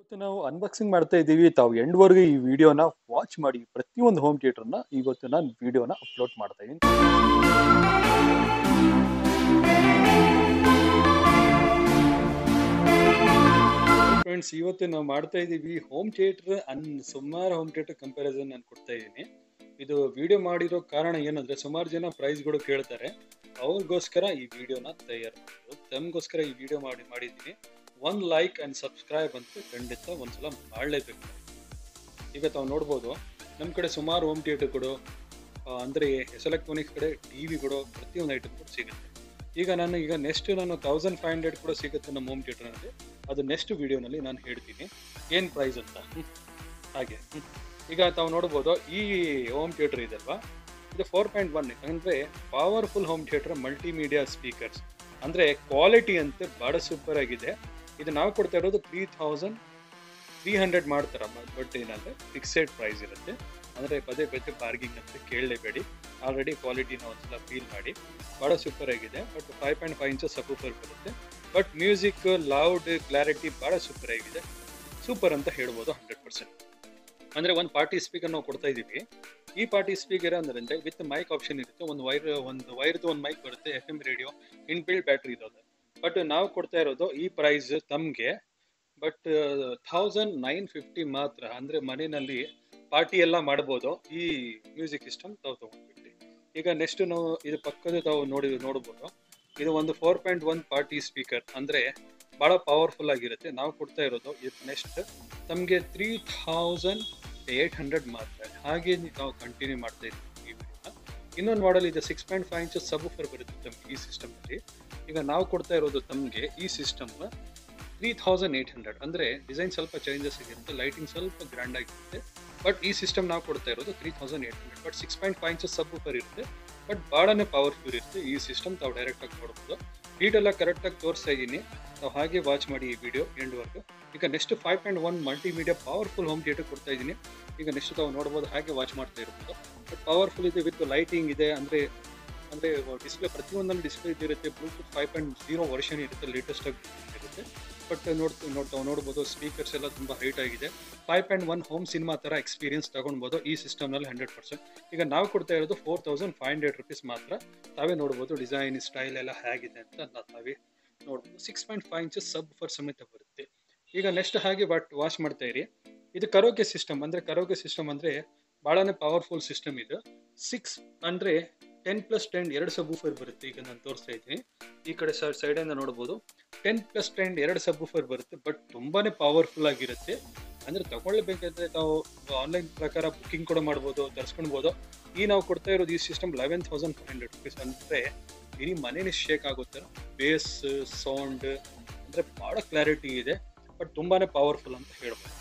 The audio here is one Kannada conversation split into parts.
ಇವತ್ತು ನಾವು ಅನ್ಬಾಕ್ಸಿಂಗ್ ಮಾಡ್ತಾ ಇದ್ದೀವಿ ತಾವು ಎಂಡ್ವರೆಗೂ ಈ ವಿಡಿಯೋನ ವಾಚ್ ಮಾಡಿ ಪ್ರತಿಯೊಂದು ಹೋಮ್ ಥಿಯೇಟರ್ನ ಇವತ್ತು ನಾನು ವಿಡಿಯೋನ ಅಪ್ಲೋಡ್ ಮಾಡ್ತಾ ಇದ್ದೀನಿ ಫ್ರೆಂಡ್ಸ್ ಇವತ್ತು ನಾವು ಮಾಡ್ತಾ ಇದ್ದೀವಿ ಹೋಮ್ ಥಿಯೇಟರ್ ಅನ್ ಸುಮಾರು ಹೋಮ್ ಥಿಯೇಟರ್ ಕಂಪ್ಯಾರಿಸನ್ ನಾನು ಕೊಡ್ತಾ ಇದ್ದೀನಿ ಇದು ವಿಡಿಯೋ ಮಾಡಿರೋ ಕಾರಣ ಏನಂದ್ರೆ ಸುಮಾರು ಜನ ಪ್ರೈಸ್ಗಳು ಕೇಳ್ತಾರೆ ಅವ್ರಿಗೋಸ್ಕರ ಈ ವಿಡಿಯೋನ ತಯಾರು ಮಾಡೋದು ತಮಗೋಸ್ಕರ ಈ ವಿಡಿಯೋ ಮಾಡಿ ಮಾಡಿದ್ದೀನಿ ಒಂದು ಲೈಕ್ ಆ್ಯಂಡ್ ಸಬ್ಸ್ಕ್ರೈಬ್ ಅಂತ ಖಂಡಿತ ಒಂದ್ಸಲ ಮಾಡಲೇಬೇಕು ಈಗ ತಾವು ನೋಡ್ಬೋದು ನಮ್ಮ ಕಡೆ ಸುಮಾರು ಹೋಮ್ ಥಿಯೇಟರ್ಗಳು ಅಂದರೆ ಎಸ್ ಎಲೆಕ್ಟ್ರಾನಿಕ್ಸ್ ಕಡೆ ಟಿ ವಿಗಳು ಪ್ರತಿಯೊಂದು ಐಟಮ್ ಕೂಡ ಸಿಗುತ್ತೆ ಈಗ ನಾನು ಈಗ ನೆಕ್ಸ್ಟ್ ನಾನು ತೌಸಂಡ್ ಫೈವ್ ಹಂಡ್ರೆಡ್ ಕೂಡ ಸಿಗುತ್ತೆ ನಮ್ಮ ಹೋಮ್ ಥಿಯೇಟರ್ನಲ್ಲಿ ಅದು ನೆಕ್ಸ್ಟ್ ವಿಡಿಯೋನಲ್ಲಿ ನಾನು ಹೇಳ್ತೀನಿ ಏನು ಪ್ರೈಸ್ ಅಂತ ಹ್ಮ್. ಹಾಗೆ ಹ್ಮ್. ಈಗ ತಾವು ನೋಡ್ಬೋದು ಈ ಹೋಮ್ ಥಿಯೇಟರ್ ಇದಲ್ವಾ ಇದು ಫೋರ್ ಪಾಯಿಂಟ್ ಒನ್ ಅಂದರೆ powerful home theatre multimedia speakers ಅಂದರೆ ಕ್ವಾಲಿಟಿ ಅಂತೆ ಭಾಳ ಸೂಪರ್ ಆಗಿದೆ ಇದು ನಾವು ಕೊಡ್ತಾ ಇರೋದು ತ್ರೀ ಥೌಸಂಡ್ ತ್ರೀ ಹಂಡ್ರೆಡ್ ಮಾಡ್ತಾರೆ ಬಟ್ ಏನಂದರೆ ಫಿಕ್ಸೆಡ್ ಪ್ರೈಸ್ ಇರುತ್ತೆ ಅಂದರೆ ಪದೇ ಪದೇ ಬಾರ್ಗಿಂಗ್ ಅಂತ ಕೇಳಲೇಬೇಡಿ ಆಲ್ರೆಡಿ ಕ್ವಾಲಿಟಿನ ಒಂದ್ಸಲ ಫೀಲ್ ಮಾಡಿ ಭಾಳ ಸೂಪರ್ ಆಗಿದೆ but five point five inches subwoofer ಬರುತ್ತೆ ಬಟ್ ಮ್ಯೂಸಿಕ್ ಲೌಡ್ ಕ್ಲಾರಿಟಿ ಭಾಳ ಸೂಪರ್ ಆಗಿದೆ ಸೂಪರ್ ಅಂತ ಹೇಳ್ಬೋದು ಹಂಡ್ರೆಡ್ ಪರ್ಸೆಂಟ್ ಅಂದರೆ ಒಂದು ಪಾರ್ಟಿ ಸ್ಪೀಕರ್ ನಾವು ಕೊಡ್ತಾ ಇದ್ದೀವಿ ಈ ಪಾರ್ಟಿ ಸ್ಪೀಕರ್ ಅಂದ್ರೆ ವಿತ್ ಮೈಕ್ ಆಪ್ಷನ್ ಇರುತ್ತೆ ಒಂದು ವೈರ್ ಒಂದು ವೈರ್ದು ಒಂದು ಮೈಕ್ ಬರುತ್ತೆ F M radio in build battery ಇರೋದು ಬಟ್ ನಾವು ಕೊಡ್ತಾ ಇರೋದು ಈ ಪ್ರೈಸ್ ತಮಗೆ ಬಟ್ ಥೌಸಂಡ್ ನೈನ್ ಫಿಫ್ಟಿ ಮಾತ್ರ ಅಂದರೆ ಮನೆಯಲ್ಲಿ ಪಾರ್ಟಿ ಎಲ್ಲ ಮಾಡ್ಬೋದು ಈ ಮ್ಯೂಸಿಕ್ ಸಿಸ್ಟಮ್ ತಾವು ತೊಗೊಂಡ್ಬಿಟ್ಟು ಈಗ ನೆಕ್ಸ್ಟ್ ನಾವು ಇದು ಪಕ್ಕದ ತಾವು ನೋಡಿ ನೋಡ್ಬೋದು ಇದು ಒಂದು four point one party speaker ಅಂದರೆ ಭಾಳ ಪವರ್ಫುಲ್ ಆಗಿರುತ್ತೆ ನಾವು ಕೊಡ್ತಾ ಇರೋದು ಇದು ನೆಕ್ಸ್ಟ್ ತಮಗೆ ತ್ರೀ ಥೌಸಂಡ್ ಏಯ್ಟ್ ಹಂಡ್ರೆಡ್ ಮಾತ್ರ ಹಾಗೆ ನಾವು ಕಂಟಿನ್ಯೂ ಮಾಡ್ತಾ ಇದ್ದೀವಿ ಈ ವಿಡಿಯೋನ ಇನ್ನೊಂದು ಮಾಡೆಲ್ ಇದೆ six point five inches subwoofer ಬರುತ್ತೆ ತಮಗೆ ಈ ಸಿಸ್ಟಮಲ್ಲಿ ಈಗ ನಾವು ಕೊಡ್ತಾ ಇರೋದು ತಮಗೆ ಈ system three thousand eight hundred ಅಂದರೆ ಡಿಸೈನ್ ಸ್ವಲ್ಪ ಚೇಂಜಸ್ ಆಗಿರುತ್ತೆ ಲೈಟಿಂಗ್ ಸ್ವಲ್ಪ ಗ್ರ್ಯಾಂಡ್ ಆಗಿರುತ್ತೆ ಬಟ್ ಈ ಸಿಸ್ಟಮ್ ನಾವು ಕೊಡ್ತಾ ಇರೋದು three thousand eight hundred but six point five inches subwoofer ಇರುತ್ತೆ ಬಟ್ ಭಾಳನೇ ಪವರ್ಫುಲ್ ಇರುತ್ತೆ ಈ ಸಿಸ್ಟಮ್ ತಾವು ಡೈರೆಕ್ಟಾಗಿ ನೋಡ್ಬೋದು ಹೀಟೆಲ್ಲ ಕರೆಕ್ಟಾಗಿ ತೋರಿಸ್ತಾ ಇದ್ದೀನಿ ನಾವು ಹಾಗೆ ವಾಚ್ ಮಾಡಿ ಈ ವಿಡಿಯೋ ಎಂಡ್ವರೆಗೂ ಈಗ next five point one multimedia powerful home theatre ಕೊಡ್ತಾ ಇದ್ದೀನಿ ಈಗ ನೆಕ್ಸ್ಟ್ ತಾವು ನೋಡ್ಬೋದು ಹಾಗೆ ವಾಚ್ ಮಾಡ್ತಾ ಇರ್ಬೋದು ಬಟ್ ಪವರ್ಫುಲ್ ಇದೆ ವಿತ್ ಲೈಟಿಂಗ್ ಇದೆ ಅಂದರೆ ಅಂದರೆ ಡಿಸ್ಪ್ಲೇ ಪ್ರತಿಯೊಂದನ್ನು ಡಿಸ್ಪ್ಲೇ ಇರುತ್ತೆ bluetooth five point zero version ಇರುತ್ತೆ ಲೇಟೆಸ್ಟ್ ಆಗಿ ಇರುತ್ತೆ ಬಟ್ ನೋಡ್ತಾ ನೋಡ್ತಾ ನೋಡ್ಬೋದು ಸ್ಪೀಕರ್ಸ್ ಎಲ್ಲ ತುಂಬ ಹೈಟ್ ಆಗಿದೆ five point one home cinema ಥರ ಎಕ್ಸ್ಪೀರಿಯನ್ಸ್ ತಗೊಳ್ಬೋದು ಈ ಸಿಸ್ಟಮ್ನಲ್ಲಿ ಹಂಡ್ರೆಡ್ ಪರ್ಸೆಂಟ್ ಈಗ ನಾವು ಕೊಡ್ತಾ ಇರೋದು four thousand five hundred rupees ಮಾತ್ರ ತಾವೇ ನೋಡ್ಬೋದು ಡಿಸೈನ್ ಸ್ಟೈಲ್ ಎಲ್ಲ ಹೇಗಿದೆ ಅಂತ ನಾ- ತಾವೇ ನೋಡ್ಬೋದು six point five inches subwoofer ಸಮೇತ ಬರುತ್ತೆ ಈಗ ನೆಕ್ಸ್ಟ್ ಹಾಗೆ ಬಟ್ ವಾಶ್ ಮಾಡ್ತಾ ಇರಿ ಇದು ಕರೋಕೆ ಸಿಸ್ಟಮ್ ಅಂದರೆ ಕರೋಕೆ ಸಿಸ್ಟಮ್ ಅಂದರೆ ಭಾಳನೇ ಪವರ್ಫುಲ್ ಸಿಸ್ಟಮ್ ಇದು ಸಿಕ್ಸ್ ಅಂದರೆ ಟೆನ್ ಪ್ಲಸ್ ಟೆನ್ ಎರಡು ಸಬೂಫರ್ ಬರುತ್ತೆ ಈಗ ನಾನು ತೋರಿಸ್ತಾ ಇದ್ದೀನಿ ಈ ಕಡೆ ಸರ್ ಸೈಡಿಂದ ನೋಡ್ಬೋದು ಟೆನ್ ಪ್ಲಸ್ ಟೆನ್ ಎರಡು ಸಬೂಫರ್ ಬರುತ್ತೆ ಬಟ್ ತುಂಬಾನೇ ಪವರ್ಫುಲ್ ಆಗಿರುತ್ತೆ ಅಂದರೆ ತಗೊಳ್ಬೇಕಾದ್ರೆ ನಾವು ಆನ್ಲೈನ್ ಪ್ರಕಾರ ಬುಕ್ಕಿಂಗ್ ಕೂಡ ಮಾಡ್ಬೋದು ತರಿಸ್ಕೊಳ್ಬೋದು ಈ ನಾವು ಕೊಡ್ತಾ ಇರೋದು ಈ system eleven thousand five hundred rupees ಅಂದರೆ ಇಡೀ ಮನೇನೆ ಶೇಕ್ ಆಗುತ್ತೆ ಬೇಸ್ ಸೌಂಡ್ ಅಂದರೆ ಭಾಳ ಕ್ಲಾರಿಟಿ ಇದೆ ಬಟ್ ತುಂಬಾನೇ ಪವರ್ಫುಲ್ ಅಂತ ಹೇಳ್ಬೋದು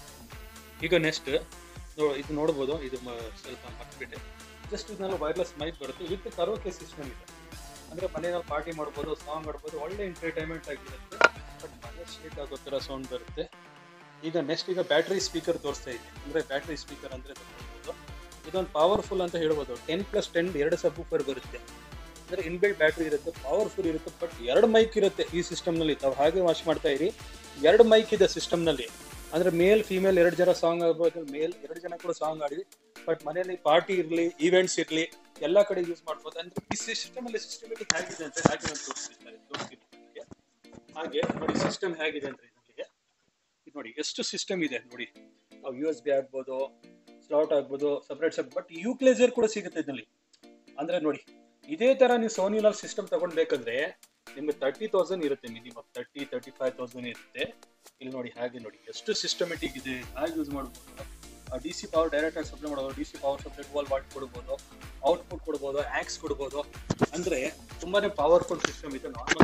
ಈಗ ನೆಕ್ಸ್ಟ್ ಇದು ನೋಡ್ಬೋದು ಇದು ಮ- ಸ್ವಲ್ಪ ಮರ್ತ್ಬಿಟ್ಟೆ ಜಸ್ಟ್ ಇದನ್ನೆಲ್ಲ ವೈರ್ಲೆಸ್ ಮೈಕ್ ಬರುತ್ತೆ ವಿತ್ ಕರೋಕೆ ಸಿಸ್ಟಮ್ ಇದೆ ಅಂದರೆ ಮನೆಯಲ್ಲಿ ಪಾರ್ಟಿ ಮಾಡ್ಬೋದು ಸಾಂಗ್ ಆಡ್ಬೋದು ಒಳ್ಳೆ ಎಂಟರ್ಟೈನ್ಮೆಂಟ್ ಆಗಿರುತ್ತೆ ಬಟ್ ಮನೆ ಶೇಕ್ ಆಗೋ ಥರ ಸೌಂಡ್ ಬರುತ್ತೆ ಈಗ ನೆಕ್ಸ್ಟ್ ಈಗ ಬ್ಯಾಟ್ರಿ ಸ್ಪೀಕರ್ ತೋರಿಸ್ತಾ ಇದೆ ಅಂದರೆ ಬ್ಯಾಟ್ರಿ ಸ್ಪೀಕರ್ ಅಂದರೆ ನೋಡ್ಬೋದು ಇದೊಂದು ಪವರ್ಫುಲ್ ಅಂತ ಹೇಳ್ಬೋದು ಟೆನ್ ಪ್ಲಸ್ ಟೆನ್ ಎರಡು ಸಬೂಫರ್ ಬರುತ್ತೆ ಅಂದರೆ ಇನ್ಬಿಲ್ಡ್ ಬ್ಯಾಟ್ರಿ ಇರುತ್ತೆ ಪವರ್ಫುಲ್ ಇರುತ್ತೆ ಬಟ್ ಎರಡು ಮೈಕ್ ಇರುತ್ತೆ ಈ ಸಿಸ್ಟಮ್ನಲ್ಲಿ ತಾವು ಹಾಗೆ ವಾಚ್ ಮಾಡ್ತಾ ಇರಿ ಎರಡು ಮೈಕ್ ಇದೆ ಸಿಸ್ಟಮ್ನಲ್ಲಿ ಅಂದರೆ ಮೇಲ್ ಫಿಮೇಲ್ ಎರಡು ಜನ ಸಾಂಗ್ ಆಗ್ಬೋದು ಮೇಲ್ ಎರಡು ಜನ ಕೂಡ ಸಾಂಗ್ ಆಡಿ ಬಟ್ ಮನೆಯಲ್ಲಿ ಪಾರ್ಟಿ ಇರಲಿ ಈವೆಂಟ್ಸ್ ಇರಲಿ ಎಲ್ಲ ಕಡೆ ಯೂಸ್ ಮಾಡ್ಬೋದು ಅಂದ್ರೆ ಈ ಸಿಸ್ಟಮ್ ಅಲ್ಲಿ ಸಿಸ್ಟಮೆಟಿಕ್ ಹೇಗಿದೆ ಅಂತ ಹಾಗೆ ನಾನು ತೋರಿಸ್ತಿದ್ದಾರೆ ತೋರಿಸ್ತೀನಿ ನಿಮಗೆ. ಹಾಗೆ ನೋಡಿ ಸಿಸ್ಟಮ್ ಹೇಗಿದೆ ಅಂತ ಇದಕ್ಕೆ ಇದು ನೋಡಿ ಎಷ್ಟು ಸಿಸ್ಟಮ್ ಇದೆ ನೋಡಿ ನಾವು ಯು ಎಸ್ ಬಿ ಆಗ್ಬೋದು ಸ್ಲಾಟ್ ಆಗ್ಬೋದು ಸಪ್ರೇಟ್ ಸಪ್ ಬಟ್ ಯೂಕ್ಲೇಸರ್ ಕೂಡ ಸಿಗುತ್ತೆ ಇದರಲ್ಲಿ ಅಂದ್ರೆ ನೋಡಿ ಇದೇ ತರ ನೀವು ಸೋನಿಲಲ್ ಸಿಸ್ಟಮ್ ತಗೊಂಡ್ಬೇಕಂದ್ರೆ ನಿಮ್ಗೆ ತರ್ಟಿ ತೌಸಂಡ್ ಇರುತ್ತೆ minimum thirty thirty five thousand ಇರುತ್ತೆ ಇಲ್ಲಿ ನೋಡಿ ಹಾಗೆ ನೋಡಿ ಎಷ್ಟು ಸಿಸ್ಟಮೆಟಿಕ್ ಇದೆ ಹಾಗೆ ಯೂಸ್ ಮಾಡ್ಬೋದು ಡಿ ಸಿ ಪವರ್ ಡೈರೆಕ್ಟ್ ಆಗಿ ಸಪ್ಲೈ ಮಾಡ್ಬೋದು D C power supply twelve watt ಕೊಡ್ಬೋದು ಔಟ್ಪುಟ್ ಕೊಡ್ಬೋದು ಆಕ್ಸ್ ಕೊಡ್ಬೋದು ಅಂದ್ರೆ ತುಂಬಾನೇ ಪವರ್ಫುಲ್ ಸಿಸ್ಟಮ್ ಇದೆ ನಾರ್ಮಲ್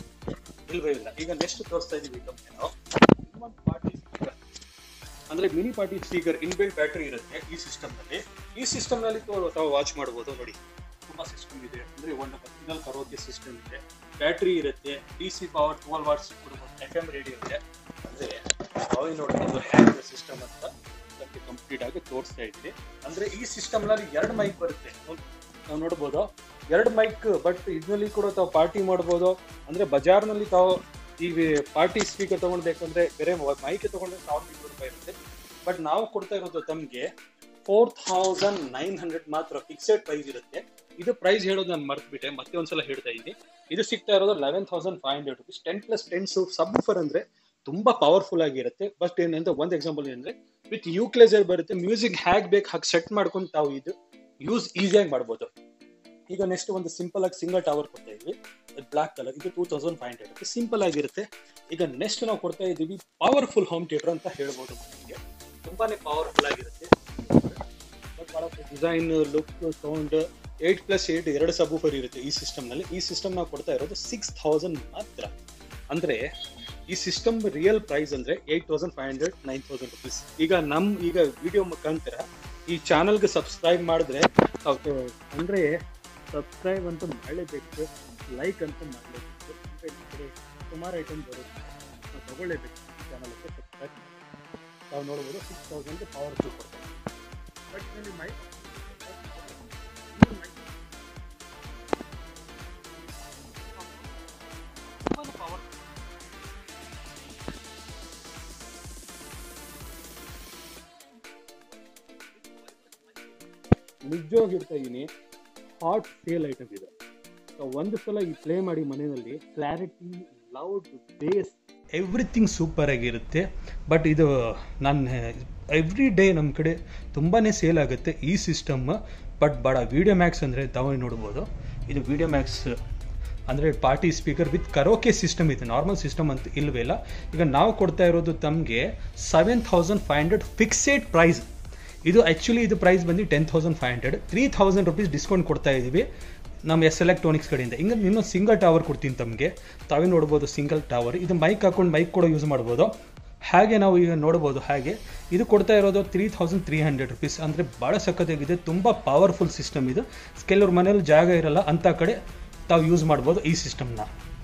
ಇಲ್ವೇ ಇಲ್ಲ ಈಗ ನೆಕ್ಸ್ಟ್ ತೋರಿಸ್ತಾ ಇದೀವಿ ತಮಗೆ ನಾವು ಇನ್ನೊಂದು ಪಾರ್ಟಿ ಸ್ಪೀಕರ್ ಅಂದ್ರೆ mini party speaker inbuilt battery ಇರುತ್ತೆ ಈ ಸಿಸ್ಟಮ್ ನಲ್ಲಿ ಈ ಸಿಸ್ಟಮ್ ನಲ್ಲಿ ತೋ- ತಾವು ವಾಚ್ ಮಾಡಬಹುದು ನೋಡಿ ತುಂಬಾ ಸಿಸ್ಟಮ್ ಇದೆ ಅಂದ್ರೆ ಒಂದು ಸಿಗ್ನಲ್ ಕರೋಕೆ ಸಿಸ್ಟಮ್ ಇದೆ ಬ್ಯಾಟ್ರಿ ಇರುತ್ತೆ D C power twelve watts ಕೊಡ್ಬೋದು ಎಫ್ ಎಂ ರೇಡಿಯೋ ಇದೆ ಅಂದ್ರೆ ನಾವೇ ನೋಡ್ಬೋದು ಹ್ಯಾಂಗ್ ಸಿಸ್ಟಮ್ ಅಂತ ನಮಗೆ ಕಂಪ್ಲೀಟ್ ಆಗಿ ತೋರಿಸ್ತಾ ಇದ್ದೀವಿ ಅಂದ್ರೆ ಈ ಸಿಸ್ಟಮ್ ನಲ್ಲಿ ಎರಡು ಮೈಕ್ ಬರುತ್ತೆ ನಾವು ನೋಡ್ಬೋದು ಎರಡು ಮೈಕ್ ಬಟ್ ಇದರಲ್ಲಿ ಕೂಡ ತಾವು ಪಾರ್ಟಿ ಮಾಡ್ಬೋದು ಅಂದ್ರೆ ಬಜಾರ್ನಲ್ಲಿ ತಾವು ಈ ಪಾರ್ಟಿ ಸ್ಪೀಕರ್ ತಗೊಳ್ಬೇಕಂದ್ರೆ ಬೇರೆ ಮೈಕ್ ತಗೊಂಡ್ರೆ ಸಾವಿರದ ಇನ್ನೂರು ರೂಪಾಯಿ ಇರುತ್ತೆ ಬಟ್ ನಾವು ಕೊಡ್ತಾ ಇರೋದು ತಮಗೆ ಫೋರ್ ಥೌಸಂಡ್ ನೈನ್ ಹಂಡ್ರೆಡ್ ಮಾತ್ರ ಫಿಕ್ಸೆಡ್ ಪ್ರೈಸ್ ಇರುತ್ತೆ ಇದು ಪ್ರೈಸ್ ಹೇಳೋದು ನಾನು ಮರ್ತ್ಬಿಟ್ಟೆ ಮತ್ತೆ ಒಂದ್ಸಲ ಹೇಳ್ತಾ ಇದ್ದೀನಿ ಇದು ಸಿಗ್ತಾ ಇರೋದು eleven thousand five hundred rupees ten plus ten sub ಅಂದ್ರೆ ತುಂಬಾ ಪವರ್ಫುಲ್ ಆಗಿರುತ್ತೆ ಬಟ್ ಏನಂತ ಒಂದು ಎಕ್ಸಾಂಪಲ್ ಏನಂದ್ರೆ ವಿತ್ ಯೂಕ್ಲೇಸರ್ ಬರುತ್ತೆ ಮ್ಯೂಸಿಕ್ ಹ್ಯಾಗ್ ಬೇಕು ಹಾಗೆ ಸೆಟ್ ಮಾಡ್ಕೊಂಡು ತಾವು ಇದು ಯೂಸ್ ಈಸಿಯಾಗಿ ಮಾಡ್ಬೋದು ಈಗ ನೆಕ್ಸ್ಟ್ ಒಂದು ಸಿಂಪಲ್ ಆಗಿ ಸಿಂಗಲ್ ಟವರ್ ಕೊಡ್ತಾ ಇದ್ವಿ ಬ್ಲಾಕ್ ಕಲರ್ ಇದು two thousand five hundred simple ಆಗಿರುತ್ತೆ ಈಗ ನೆಕ್ಸ್ಟ್ ನಾವು ಕೊಡ್ತಾ ಇದ್ದೀವಿ ಪವರ್ಫುಲ್ ಹೋಮ್ ಥಿಯೇಟರ್ ಅಂತ ಹೇಳ್ಬೋದು ನಿಮಗೆ ತುಂಬಾನೇ ಪವರ್ಫುಲ್ ಆಗಿರುತ್ತೆ design look sound eight plus eight ಎರಡು ಸಬೂಫರ್ ಇರುತ್ತೆ ಈ ಸಿಸ್ಟಮ್ನಲ್ಲಿ ಈ ಸಿಸ್ಟಮ್ ನಾವು ಕೊಡ್ತಾ ಇರೋದು ಸಿಕ್ಸ್ ಥೌಸಂಡ್ ಮಾತ್ರ ಅಂದ್ರೆ ಈ ಸಿಸ್ಟಮ್ ರಿಯಲ್ ಪ್ರೈಸ್ ಅಂದ್ರೆ eight thousand five hundred nine thousand rupees ಈಗ ನಮ್ ಈಗ ವಿಡಿಯೋ ಮುಖಾಂತರ ಈ ಚಾನಲ್ಗೆ ಸಬ್ಸ್ಕ್ರೈಬ್ ಮಾಡಿದ್ರೆ ಅವ್ರು ಅಂದ್ರೆ ಸಬ್ಸ್ಕ್ರೈಬ್ ಅಂತ ಮಾಡಲೇಬೇಕು ಲೈಕ್ ಅಂತ ಮಾಡಲೇಬೇಕು ಅಂದ್ರೆ ಈ ಕಡೆ ಸುಮಾರು ಐಟಮ್ ಬರುತ್ತೆ ನಾವು ತಗೊಳ್ಳೇಬೇಕು ಈ ಚಾನಲ್ಗೆ ಸಬ್ಸ್ಕ್ರೈಬ್ ನಾವು ನೋಡ್ಬೋದು ಸಿಕ್ಸ್ ತೌಸಂಡ್ ಪವರ್ಫುಲ್ ಕೊಡ್ತಾರೆ ಬಟ್ ಇದರಲ್ಲಿ ಮೈ ಪವರ್ ನಿಜವಾಗಿ ಹೇಳ್ತಾ ಇದ್ದೀನಿ ಹಾಟ್ ಸೇಲ್ ಐಟಮ್ ಇದೆ ಸೊ ಒಂದು ಸಲ ಈ ಪ್ಲೇ ಮಾಡಿ ಮನೆಯಲ್ಲಿ clarity loud bass everything super ಆಗಿರುತ್ತೆ ಬಟ್ ಇದು ನಾನು ಎವ್ರಿ ಡೇ ನಮ್ಮ ಕಡೆ ತುಂಬಾ ಸೇಲ್ ಆಗುತ್ತೆ ಈ ಸಿಸ್ಟಮ್ ಬಟ್ ಬಡ ವಿಡಿಯೋ ಮ್ಯಾಕ್ಸ್ ಅಂದರೆ ತಾವು ನೋಡ್ಬೋದು ಇದು ವಿಡಿಯೋ ಮ್ಯಾಕ್ಸ್ ಅಂದರೆ party speaker with karaoke system ಇದೆ ನಾರ್ಮಲ್ ಸಿಸ್ಟಮ್ ಅಂತ ಇಲ್ವೇ ಇಲ್ಲ ಈಗ ನಾವು ಕೊಡ್ತಾ ಇರೋದು ತಮಗೆ seven thousand five hundred fixed price ಇದು ಆ್ಯಕ್ಚುಲಿ ಇದು ಪ್ರೈಸ್ ಬಂದು ten thousand five hundred three thousand rupees discount ಕೊಡ್ತಾ ಇದ್ದೀವಿ ನಮ್ಮ ಎಸ್ ಎಲೆಕ್ಟ್ರಾನಿಕ್ಸ್ ಕಡೆಯಿಂದ ಹಿಂಗೆ ಇನ್ನೊಂದು ಸಿಂಗಲ್ ಟವರ್ ಕೊಡ್ತೀನಿ ತಮಗೆ ತಾವೇ ನೋಡ್ಬೋದು ಸಿಂಗಲ್ ಟವರ್ ಇದು ಮೈಕ್ ಹಾಕೊಂಡು ಮೈಕ್ ಕೂಡ ಯೂಸ್ ಮಾಡ್ಬೋದು ಹಾಗೆ ನಾವು ಈಗ ನೋಡ್ಬೋದು ಹಾಗೆ ಇದು ಕೊಡ್ತಾ ಇರೋದು three thousand three hundred rupees ಅಂದರೆ ಭಾಳ ಸಖತ್ತಾಗಿದೆ ತುಂಬ ಪವರ್ಫುಲ್ ಸಿಸ್ಟಮ್ ಇದು ಕೆಲವ್ರ ಮನೇಲಿ ಜಾಗ ಇರಲ್ಲ ಅಂಥ ಕಡೆ ತಾವು ಯೂಸ್ ಮಾಡ್ಬೋದು ಈ ಸಿಸ್ಟಮ್ನ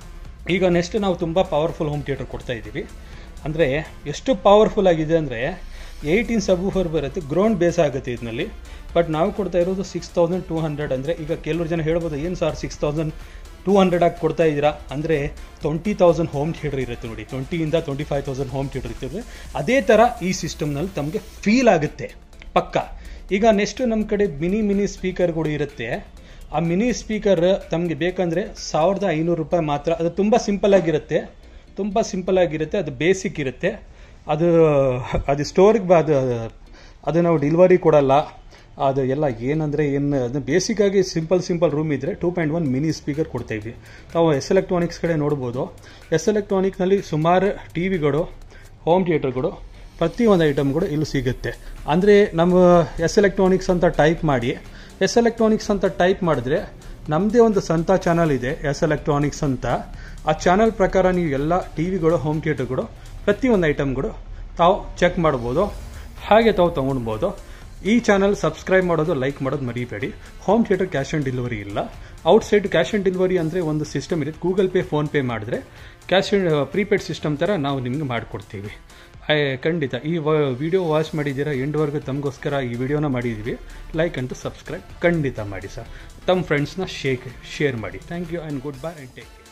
ಈಗ ನೆಕ್ಸ್ಟ್ ನಾವು ತುಂಬ ಪವರ್ಫುಲ್ ಹೋಮ್ ಥಿಯೇಟರ್ ಕೊಡ್ತಾ ಇದ್ದೀವಿ ಅಂದರೆ ಎಷ್ಟು ಪವರ್ಫುಲ್ ಆಗಿದೆ ಅಂದರೆ ಏಯ್ಟೀನ್ ಸಬೂಫರ್ ಬರುತ್ತೆ ಗ್ರೌಂಡ್ ಬೇಸ್ ಆಗುತ್ತೆ ಇದರಲ್ಲಿ ಬಟ್ ನಾವು ಕೊಡ್ತಾ ಇರೋದು ಸಿಕ್ಸ್ ತೌಸಂಡ್ ಟೂ ಹಂಡ್ರೆಡ್ ಅಂದರೆ ಈಗ ಕೆಲವರು ಜನ ಹೇಳ್ಬೋದು ಏನು sir six thousand two hundred ಆಗಿ ಕೊಡ್ತಾ ಇದ್ದೀರಾ ಅಂದರೆ ಟ್ವೆಂಟಿ ತೌಸಂಡ್ ಹೋಮ್ ಥಿಯೇಟರ್ ಇರುತ್ತೆ ನೋಡಿ ಟ್ವೆಂಟಿಯಿಂದ twenty five thousand home theatre ಇರ್ತದೆ ಅದೇ ಥರ ಈ ಸಿಸ್ಟಮ್ನಲ್ಲಿ ತಮಗೆ ಫೀಲ್ ಆಗುತ್ತೆ ಪಕ್ಕ ಈಗ ನೆಕ್ಸ್ಟ್ ನಮ್ಮ ಕಡೆ ಮಿನಿ ಮಿನಿ ಸ್ಪೀಕರ್ಗಳು ಇರುತ್ತೆ ಆ ಮಿನಿ ಸ್ಪೀಕರ್ ತಮಗೆ ಬೇಕಂದರೆ ಸಾವಿರದ ಐನೂರು ರೂಪಾಯಿ ಮಾತ್ರ ಅದು ತುಂಬ ಸಿಂಪಲ್ ಆಗಿರುತ್ತೆ ತುಂಬ ಸಿಂಪಲ್ ಆಗಿರುತ್ತೆ ಅದು ಬೇಸಿಕ್ ಇರುತ್ತೆ ಅದು ಅದು ಸ್ಟೋರಿಗೆ ಅದು ಅದು ನಾವು ಡಿಲಿವರಿ ಕೊಡಲ್ಲ ಅದು ಎಲ್ಲ ಏನಂದರೆ ಏನು ಅದು ಬೇಸಿಕ್ಕಾಗಿ ಸಿಂಪಲ್ ಸಿಂಪಲ್ ರೂಮ್ ಇದ್ದರೆ two point one mini speaker ಕೊಡ್ತಾಯಿದ್ವಿ ತಾವು ಎಸ್ ಎಲೆಕ್ಟ್ರಾನಿಕ್ಸ್ ಕಡೆ ನೋಡ್ಬೋದು ಎಸ್ ಎಲೆಕ್ಟ್ರಾನಿಕ್ನಲ್ಲಿ ಸುಮಾರು ಟಿ ವಿಗಳು ಹೋಮ್ ಥಿಯೇಟರ್ಗಳು ಪ್ರತಿಯೊಂದು ಐಟಮ್ಗಳು ಇಲ್ಲಿ ಸಿಗುತ್ತೆ ಅಂದರೆ ನಮ್ಮ ಎಸ್ ಎಲೆಕ್ಟ್ರಾನಿಕ್ಸ್ ಅಂತ ಟೈಪ್ ಮಾಡಿ ಎಸ್ ಎಲೆಕ್ಟ್ರಾನಿಕ್ಸ್ ಅಂತ ಟೈಪ್ ಮಾಡಿದ್ರೆ ನಮ್ಮದೇ ಒಂದು ಸ್ವಂತ ಚಾನಲ್ ಇದೆ ಎಸ್ ಎಲೆಕ್ಟ್ರಾನಿಕ್ಸ್ ಅಂತ ಆ ಚಾನಲ್ ಪ್ರಕಾರ ನೀವು ಎಲ್ಲ ಟಿ ವಿಗಳು ಹೋಮ್ ಥಿಯೇಟರ್ಗಳು ಪ್ರತಿಯೊಂದು ಐಟಮ್ಗಳು ತಾವು ಚೆಕ್ ಮಾಡ್ಬೋದು ಹಾಗೆ ತಾವು ತೊಗೊಳ್ಬೋದು ಈ ಚಾನಲ್ ಸಬ್ಸ್ಕ್ರೈಬ್ ಮಾಡೋದು ಲೈಕ್ ಮಾಡೋದು ಮರಿಬೇಡಿ home theatre cash on delivery ಇಲ್ಲ ಔಟ್ಸೈಡ್ ಕ್ಯಾಶ್ ಆನ್ ಡೆಲಿವರಿ ಅಂದರೆ ಒಂದು ಸಿಸ್ಟಮ್ ಇರುತ್ತೆ ಗೂಗಲ್ ಪೇ ಫೋನ್ಪೇ ಮಾಡಿದ್ರೆ ಕ್ಯಾಶ್ ಪ್ರೀಪೇಡ್ ಸಿಸ್ಟಮ್ ಥರ ನಾವು ನಿಮಗೆ ಮಾಡಿಕೊಡ್ತೀವಿ ಖಂಡಿತ ಈ ವಿಡಿಯೋ ವಾಚ್ ಮಾಡಿದ್ದೀರಾ ಎಂಡ್ವರೆಗೂ ತಮಗೋಸ್ಕರ ಈ ವಿಡಿಯೋನ ಮಾಡಿದ್ದೀವಿ ಲೈಕ್ ಅಂಟು ಸಬ್ಸ್ಕ್ರೈಬ್ ಖಂಡಿತ ಮಾಡಿ ಸರ್ ತಮ್ಮ ಫ್ರೆಂಡ್ಸ್ನ ಶೇಕ್ ಶೇರ್ ಮಾಡಿ thank you and good bye and take care